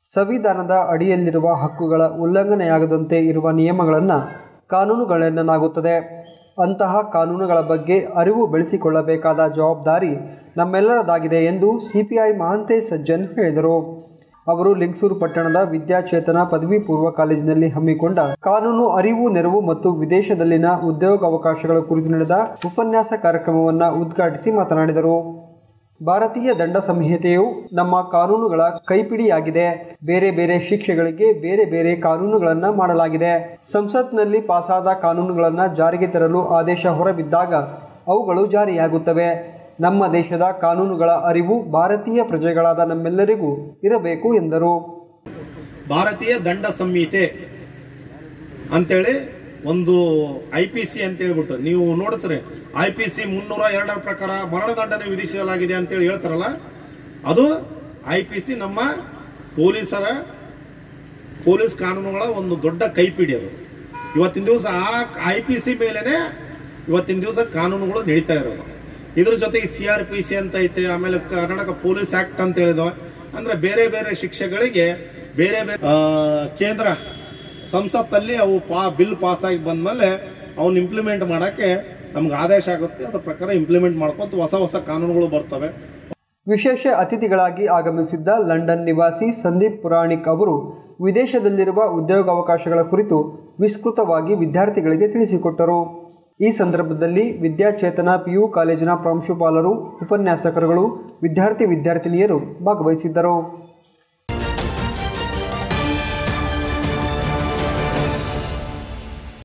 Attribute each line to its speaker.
Speaker 1: ಸಂವಿಧಾನದ ಅಡಿಯಲ್ಲಿರುವ ಹಕ್ಕುಗಳ ಉಲ್ಲಂಘನೆಯಾಗದಂತೆ ಇರುವ ನಿಯಮಗಳನ್ನು ಕಾನೂನುಗಳೆನ್ನಲಾಗುತ್ತದೆ ಅಂತಹ ಕಾನೂನುಗಳ ಬಗ್ಗೆ ಅರಿವು ಬೆಳೆಸಿಕೊಳ್ಳಬೇಕಾದ ಜವಾಬ್ದಾರಿ ನಮ್ಮೆಲ್ಲರದಾಗಿದೆ ಎಂದು ಸಿಪಿಐ ಮಹಾಂತೇಶ್ ಸಜ್ಜನ್ ಹೇಳಿದರು ಅವರು ಲಿಂಗಸೂರು ಪಟ್ಟಣದ ವಿದ್ಯಾಚೇತನ ಪದವಿ ಪೂರ್ವ ಕಾಲೇಜಿನಲ್ಲಿ ಹಮ್ಮಿಕೊಂಡ ಕಾನೂನು ಅರಿವು ನೆರವು ಮತ್ತು ವಿದೇಶದಲ್ಲಿನ ಉದ್ಯೋಗಾವಕಾಶಗಳ ಕುರಿತು ನಡೆದ ಉಪನ್ಯಾಸ ಕಾರ್ಯಕ್ರಮವನ್ನು ಉದ್ಘಾಟಿಸಿ ಮಾತನಾಡಿದರು ಭಾರತೀಯ ದಂಡ ಸಂಹಿತೆಯು ನಮ್ಮ ಕಾನೂನುಗಳ ಕೈಪಿಡಿಯಾಗಿದೆ ಬೇರೆ ಬೇರೆ ಶಿಕ್ಷೆಗಳಿಗೆ ಬೇರೆ ಬೇರೆ ಕಾನೂನುಗಳನ್ನು ಮಾಡಲಾಗಿದೆ ಸಂಸತ್ನಲ್ಲಿ ಪಾಸಾದ ಕಾನೂನುಗಳನ್ನು ಜಾರಿಗೆ ತರಲು ಆದೇಶ ಹೊರಬಿದ್ದಾಗ ಅವುಗಳು ಜಾರಿಯಾಗುತ್ತವೆ ನಮ್ಮ ದೇಶದ ಕಾನೂನುಗಳ ಅರಿವು ಭಾರತೀಯ ಪ್ರಜೆಗಳಾದ ನಮ್ಮೆಲ್ಲರಿಗೂ ಇರಬೇಕು ಎಂದರು
Speaker 2: ಭಾರತೀಯ ದಂಡ ಸಂಹಿತೆ ಅಂತೇಳಿ ಒಂದು ಐ ಪಿ ಸಿ ಅಂತ ಹೇಳ್ಬಿಟ್ಟು ನೀವು ನೋಡ್ತೀರಿ ಐ ಪಿ ಸಿ ಮುನ್ನೂರ ಎರಡರ ಪ್ರಕಾರ ಮರಣದಂಡನೆ ವಿಧಿಸಲಾಗಿದೆ ಅಂತೇಳಿ ಹೇಳ್ತಾರಲ್ಲ ಅದು ಐ ಪಿ ಸಿ ನಮ್ಮ ಪೊಲೀಸರ ಪೊಲೀಸ್ ಕಾನೂನುಗಳ ಒಂದು ದೊಡ್ಡ ಕೈಪಿಡಿ ಅದು ಇವತ್ತಿನ ದಿವಸ ಆ ಐ ಪಿ ಸಿ ಮೇಲೆನೆ ಇವತ್ತಿನ ದಿವಸ ಕಾನೂನುಗಳು ನಡೀತಾ ಇರೋದು ಇದ್ರ ಜೊತೆಗೆ ಸಿ ಆರ್ ಪಿ ಸಿ ಅಂತ ಐತೆ ಆಮೇಲೆ ಕರ್ನಾಟಕ ಪೊಲೀಸ್ ಆಕ್ಟ್ ಅಂತ ಹೇಳಿದ್ವ ಅಂದ್ರೆ ಬೇರೆ ಬೇರೆ ಶಿಕ್ಷೆಗಳಿಗೆ ಬೇರೆ ಬೇರೆ ಆ, ಕೇಂದ್ರ ಸಂಸತ್ತಲ್ಲಿ ಅವು ಪಾ ಬಿಲ್ ಪಾಸ್ ಆಗಿ ಬಂದ್ಮೇಲೆ ಅವನ್ನ ಇಂಪ್ಲಿಮೆಂಟ್ ಮಾಡಕ್ಕೆ ನಮ್ಗೆ ಆದೇಶ ಆಗುತ್ತೆ ಅದ್ರ ಪ್ರಕಾರ ಇಂಪ್ಲಿಮೆಂಟ್ ಮಾಡ್ಕೊಂತ ಹೊಸ ಹೊಸ ಕಾನೂನುಗಳು ಬರ್ತವೆ
Speaker 1: ವಿಶೇಷ ಅತಿಥಿಗಳಾಗಿ ಆಗಮಿಸಿದ್ದ ಲಂಡನ್ ನಿವಾಸಿ ಸಂದೀಪ್ ಪುರಾಣಿಕ್ ಅವರು ವಿದೇಶದಲ್ಲಿರುವ ಉದ್ಯೋಗಾವಕಾಶಗಳ ಕುರಿತು ವಿಸ್ತೃತವಾಗಿ ವಿದ್ಯಾರ್ಥಿಗಳಿಗೆ ತಿಳಿಸಿಕೊಟ್ಟರು ಈ ಸಂದರ್ಭದಲ್ಲಿ ವಿದ್ಯಾಚೇತನ ಪಿಯು ಕಾಲೇಜಿನ ಪ್ರಾಂಶುಪಾಲರು ಉಪನ್ಯಾಸಕರುಗಳು ವಿದ್ಯಾರ್ಥಿ ವಿದ್ಯಾರ್ಥಿನಿಯರು ಭಾಗವಹಿಸಿದ್ದರು